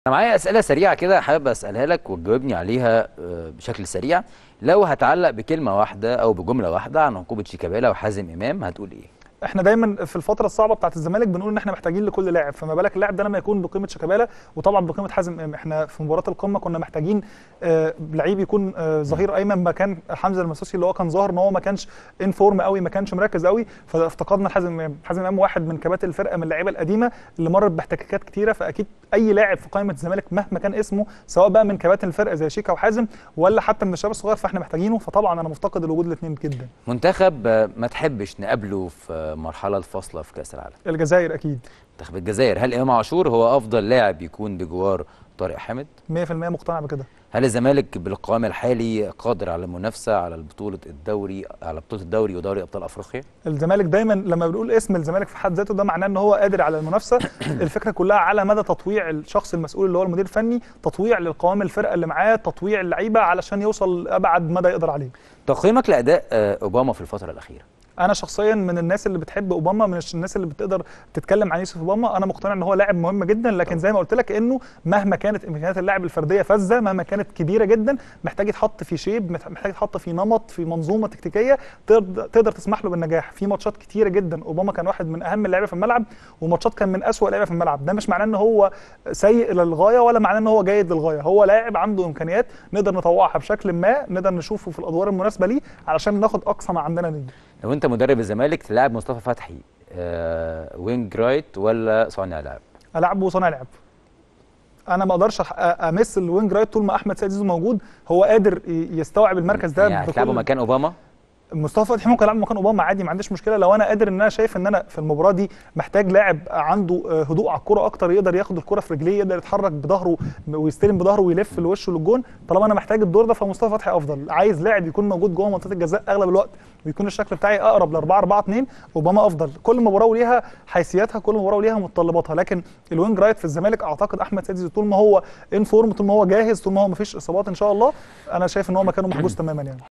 انا معايا اسئله سريعه كده حابب اسالها لك وتجاوبني عليها آه، بشكل سريع لو هتعلق بكلمه واحده او بجمله واحده عن عقوبه شيكابالا وحازم امام هتقول ايه احنا دايما في الفتره الصعبه بتاعه الزمالك بنقول ان احنا محتاجين لكل لاعب فما بالك اللاعب ده لما يكون بقيمه شيكابالا وطبعا بقيمه حازم امام احنا في مباراه القمه كنا محتاجين آه لعيب يكون آه ظهير ايمن مكان حمزه المسوسي اللي هو كان ظاهر ان هو ما كانش ان فورم قوي ما كانش مركز قوي فافتقدنا حازم امام حازم امام واحد من كباتن الفرقه من اللعيبه القديمه اللي مرت باحتكاكات كتيره فاكيد اي لاعب في قائمه الزمالك مهما كان اسمه سواء بقى من كباتن الفرقه زي شيكا وحازم ولا حتى من الشباب الصغير فاحنا محتاجينه فطبعا انا مفتقد الوجود الاثنين جدا منتخب آه، ما تحبش نقابله في مرحله الفاصله في كاس العالم الجزائر اكيد منتخب الجزائر هل امام عاشور هو افضل لاعب يكون بجوار طارق حامد 100% مقتنع بكده هل الزمالك بالقوام الحالي قادر على المنافسه على بطوله الدوري على بطوله الدوري ودوري ابطال افريقيا الزمالك دايما لما بنقول اسم الزمالك في حد ذاته ده معناه ان هو قادر على المنافسه الفكره كلها على مدى تطويع الشخص المسؤول اللي هو المدير الفني تطويع للقوام الفرقه اللي معاه تطويع اللعيبه علشان يوصل ابعد مدى يقدر عليه تقييمك لاداء آه، اوباما في الفتره الاخيره انا شخصيا من الناس اللي بتحب اوباما من الناس اللي بتقدر تتكلم عن يوسف اوباما انا مقتنع ان هو لاعب مهم جدا لكن زي ما قلت لك انه مهما كانت امكانيات اللاعب الفرديه فذه مهما كانت كبيره جدا محتاج يتحط في شيب محتاج يتحط في نمط في منظومه تكتيكيه تقدر تقدر تسمح له بالنجاح في ماتشات كتيره جدا اوباما كان واحد من اهم اللعيبه في الملعب وماتشات كان من اسوأ اللعيبه في الملعب ده مش معناه ان هو سيء للغايه ولا معناه ان هو جيد للغايه هو لاعب عنده امكانيات نقدر نطوعها بشكل ما نقدر نشوفه في الادوار المناسبه ليه علشان ناخد اقصى ما عندنا منه لو انت مدرب الزمالك تلاعب مصطفى فتحي آه وينج رايت ولا صانع لعب العب وصانع لعب انا ما اقدرش أح- امس الوينج رايت طول ما احمد سيد زيزو موجود هو قادر ي- يستوعب المركز ده يعني هتلعبه مكان اوباما مصطفى فتحي ممكن العب مكان اوباما عادي ما عنديش مشكله لو انا قادر ان انا شايف ان انا في المباراه دي محتاج لاعب عنده آه، هدوء على الكره اكتر يقدر ياخد الكره في رجليه يقدر يتحرك بظهره ويستلم بظهره ويلف لوشه للجون طالما انا محتاج الدور ده فمصطفى فتحي افضل عايز لاعب يكون موجود جوه منطقه الجزاء اغلب الوقت ويكون الشكل بتاعي اقرب ل 4 4 2 اوباما افضل كل مباراه وليها حيثياتها كل مباراه وليها متطلباتها لكن الوينج رايت في الزمالك اعتقد احمد سيد زيزو طول ما هو ان فورم طول ما هو جاهز طول ما هو ما فيش اصابات ان شاء الله انا شايف ان هو مكانه محجوز تماما يعني